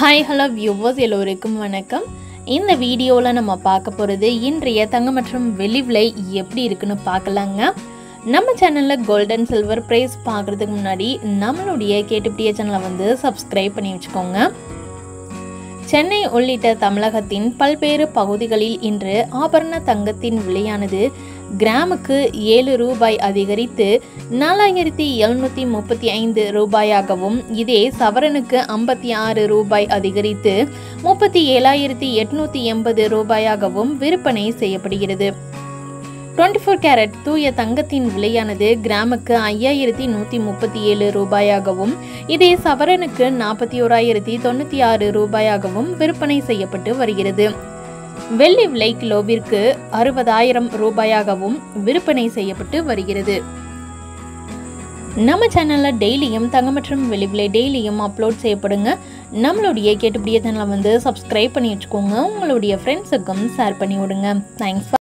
hi hello viewers எல்லோருக்கும் வணக்கம் இந்த வீடியோவில் நம்ம பார்க்க போகிறது இன்றைய தங்கம் மற்றும் வெள்ளி விலை எப்படி இருக்குன்னு பார்க்கலாங்க நம்ம சேனலில் கோல்டன் சில்வர் ப்ரைஸ் பார்க்குறதுக்கு முன்னாடி நம்மளுடைய கேட்டுப்படிய சேனலை வந்து சப்ஸ்கிரைப் பண்ணி வச்சுக்கோங்க சென்னை உள்ளிட்ட தமிழகத்தின் பல்வேறு பகுதிகளில் இன்று ஆபரண தங்கத்தின் விலையானது கிராமுக்கு ஏழு ரூபாய் அதிகரித்து நாலாயிரத்தி எழுநூற்றி முப்பத்தி ஐந்து ரூபாயாகவும் இதே சவரனுக்கு ஐம்பத்தி ஆறு ரூபாய் அதிகரித்து முப்பத்தி ஏழாயிரத்தி எட்நூற்றி எண்பது ரூபாயாகவும் விற்பனை செய்யப்படுகிறது டுவெண்ட்டி ஃபோர் கேரட் தூய தங்கத்தின் விலையானது கிராமுக்கு ஐயாயிரத்தி நூற்றி முப்பத்தி ஏழு ரூபாயாகவும் இதே சவரனுக்கு நாற்பத்தி ஓராயிரத்தி தொண்ணூற்றி ஆறு ரூபாயாகவும் விற்பனை செய்யப்பட்டு வருகிறது வெள்ளி விலை கிலோவிற்கு அறுபதாயிரம் ரூபாயாகவும் விற்பனை செய்யப்பட்டு வருகிறது நம்ம சேனலில் டெய்லியும் தங்கம் மற்றும் வெள்ளி விலை டெய்லியும் அப்லோட் செய்யப்படுங்க நம்மளுடைய கேட்டுப்படிய சேனலை வந்து சப்ஸ்கிரைப் பண்ணி வச்சுக்கோங்க உங்களுடைய ஃப்ரெண்ட்ஸுக்கும் ஷேர் பண்ணி விடுங்க தேங்க்ஸ்